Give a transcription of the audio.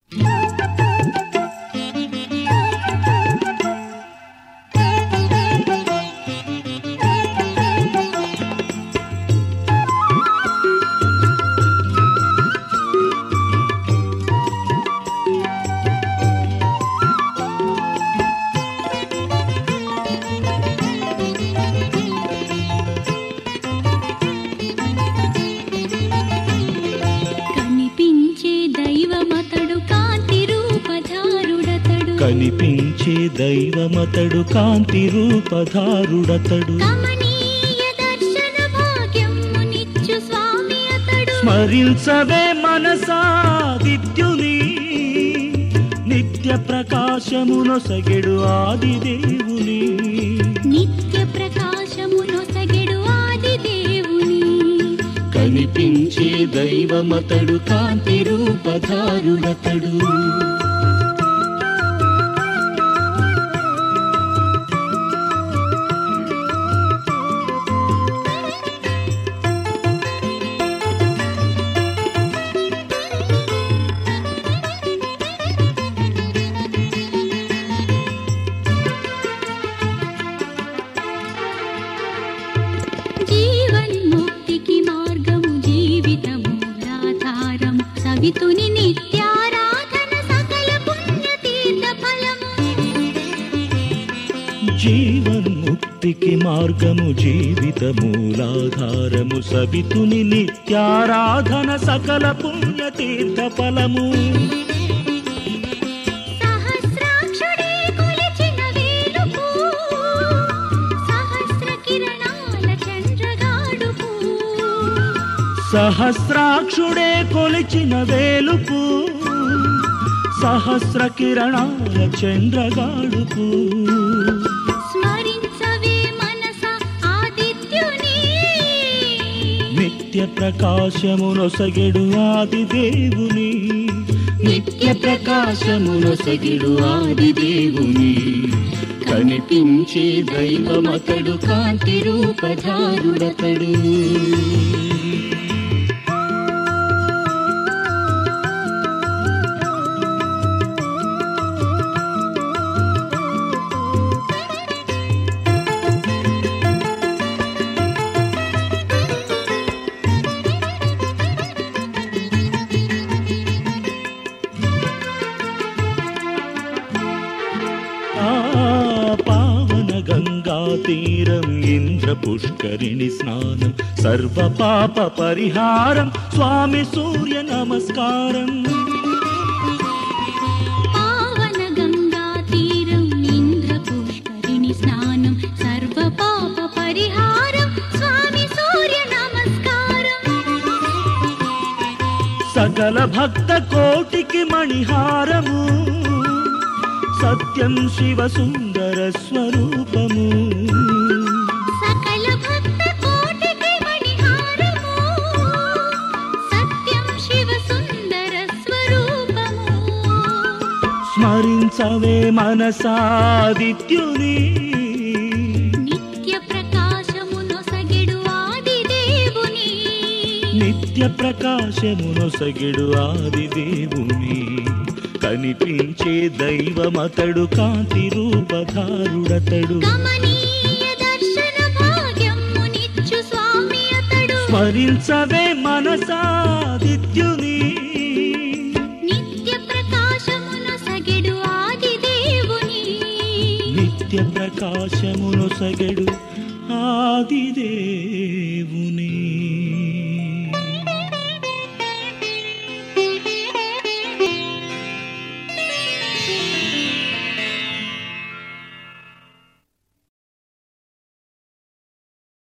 కనిపించే దైవమతడు కాంతి రూపధారుడతడు కనిపించే దైవమతడు కాంతి రూపధారుడతడు కమనీయ దర్శన భాగ్యమునిచ్చు స్వామి అతడు స్మరించవే మనసా విద్యుని నిత్య ప్రకాశమునొసగెడు ఆది దేవుని నిత్య ప్రకాశమునొసగెడు ఆది దేవుని కనిపించే దైవమతడు కాంతి రూపధారుడతడు జీవన్ముక్తికి మార్గము జీవితము ఆధారము సవితుని నిత్యారాధన సకల పుణ్యతీర్థ ఫలము జీవన్ముక్తికి మార్గము జీవిత మూలాధారము సవితుని నిత్యారాధన సకల పుణ్యతీర్థ ఫలము సహస్రాక్షుడే కొలిచిన వేలుపు సహస్ర కిరణాల చంద్రగాడుపు సహస్రాక్షుడే కొలిచిన వేలుపు సహస్ర కిరణాల చంద్రగాడుపు స్మరించవే మనస ఆదిత్యుని నిత్య ప్రకాశమునొసగెడు ఆది దేవుని నిత్య ప్రకాశమునొసగెడు ఆది దేవుని కనిపించే దైవమతడు కాంతి రూపధారుడతడు ఆ పావన గంగా తీరం ఇంద్ర పుష్కరిణి స్నానం సర్వ పాప పరిహారం స్వామి సూర్య నమస్కారం పావన గంగా తీరం ఇంద్ర పుష్కరిణి స్నానం సర్వ పాప పరిహారం స్వామి సూర్య నమస్కారం సకల భక్త కోటికి మణిహారము సత్యం శివ సుందర స్వరూపము సకల భక్త కోటికి మణిహారము సత్యం శివ సుందర స్వరూపము స్మరించవే మనసాదిత్యుని నిత్య ప్రకాశమునొసగెడు ఆది దేవుని నిత్య ప్రకాశమునొసగిడు ఆది దేవుని కనిపించే దైవమతడు కాంతి రూపధారుడతడు గమనీయ దర్శన భాగ్యమునిచ్చు స్వామి అతడు స్మరించవే మనసాదిత్యుని నిత్య ప్రకాశమునొసగెడు ఆది దేవుని నిత్య ప్రకాశమునొసగెడు ఆది దేవుని